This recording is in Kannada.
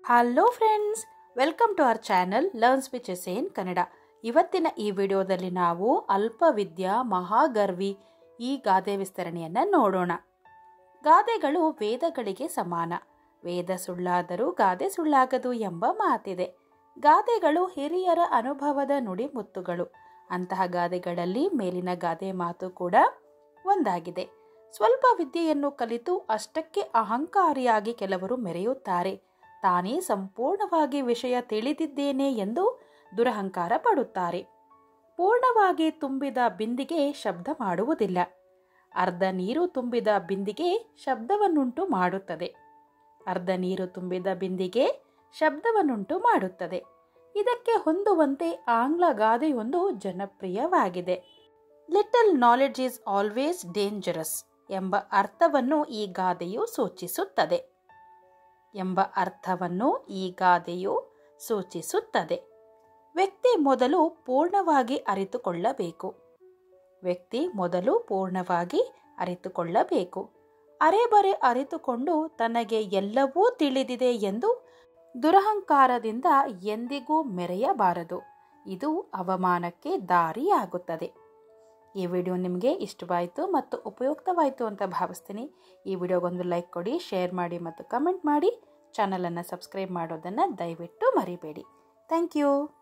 hello friends welcome to our channel learns which S in Kannada ಇವತ್ತಿನ ಈ ವಿಡಿಯೋದಲ್ಲಿ ನಾವು ಅಲ್ಪವಿದ್ಯಾ ಮಹಾಗರ್ವಿ ಈ ಗಾದೆ ವಿಸ್ತರಣೆಯನ್ನು ನೋಡೋಣ ಗಾದೆಗಳು ವೇದಗಳಿಗೆ ಸಮಾನ ವೇದ ಸುಳ್ಳಾದರೂ ಗಾದೆ ಸುಳ್ಳಾಗದು ಎಂಬ ಮಾತಿದೆ ಗಾದೆಗಳು ಹಿರಿಯರ ಅನುಭವದ ನುಡಿಮುತ್ತುಗಳು ಅಂತಹ ಗಾದೆಗಳಲ್ಲಿ ಮೇಲಿನ ಗಾದೆ ಮಾತು ಕೂಡ ಒಂದಾಗಿದೆ ಸ್ವಲ್ಪ ವಿದ್ಯೆಯನ್ನು ಕಲಿತು ಅಷ್ಟಕ್ಕೆ ಅಹಂಕಾರಿಯಾಗಿ ಕೆಲವರು ಮೆರೆಯುತ್ತಾರೆ ತಾನೇ ಸಂಪೂರ್ಣವಾಗಿ ವಿಷಯ ತಿಳಿದಿದ್ದೇನೆ ಎಂದು ದುರಹಂಕಾರ ಪಡುತ್ತಾರೆ ಪೂರ್ಣವಾಗಿ ತುಂಬಿದ ಬಿಂದಿಗೆ ಶಬ್ದ ಮಾಡುವುದಿಲ್ಲ ಅರ್ಧ ನೀರು ತುಂಬಿದ ಬಿಂದಿಗೆ ಶಬ್ದವನ್ನುಂಟು ಮಾಡುತ್ತದೆ ಅರ್ಧ ನೀರು ತುಂಬಿದ ಬಿಂದಿಗೆ ಶಬ್ದವನ್ನುಂಟು ಮಾಡುತ್ತದೆ ಇದಕ್ಕೆ ಹೊಂದುವಂತೆ ಆಂಗ್ಲ ಗಾದೆಯೊಂದು ಜನಪ್ರಿಯವಾಗಿದೆ little knowledge is always dangerous ಎಂಬ ಅರ್ಥವನ್ನು ಈ ಗಾದೆಯು ಸೂಚಿಸುತ್ತದೆ ಎಂಬ ಅರ್ಥವನ್ನು ಈ ಗಾದೆಯು ಸೂಚಿಸುತ್ತದೆ ವ್ಯಕ್ತಿ ಮೊದಲು ಪೂರ್ಣವಾಗಿ ಅರಿತುಕೊಳ್ಳಬೇಕು ವ್ಯಕ್ತಿ ಮೊದಲು ಪೂರ್ಣವಾಗಿ ಅರಿತುಕೊಳ್ಳಬೇಕು ಅರೆಬರೆ ಅರಿತುಕೊಂಡು ತನಗೆ ಎಲ್ಲವೂ ತಿಳಿದಿದೆ ಎಂದು ದುರಹಂಕಾರದಿಂದ ಎಂದಿಗೂ ಮೆರೆಯಬಾರದು ಇದು ಅವಮಾನಕ್ಕೆ ದಾರಿಯಾಗುತ್ತದೆ ಈ ವಿಡಿಯೋ ನಿಮಗೆ ಇಷ್ಟವಾಯಿತು ಮತ್ತು ಉಪಯುಕ್ತವಾಯಿತು ಅಂತ ಭಾವಿಸ್ತೀನಿ ಈ ವಿಡಿಯೋಗೊಂದು ಲೈಕ್ ಕೊಡಿ ಶೇರ್ ಮಾಡಿ ಮತ್ತು ಕಮೆಂಟ್ ಮಾಡಿ ಚಾನಲನ್ನು ಸಬ್ಸ್ಕ್ರೈಬ್ ಮಾಡೋದನ್ನು ದಯವಿಟ್ಟು ಮರಿಬೇಡಿ ಥ್ಯಾಂಕ್ ಯು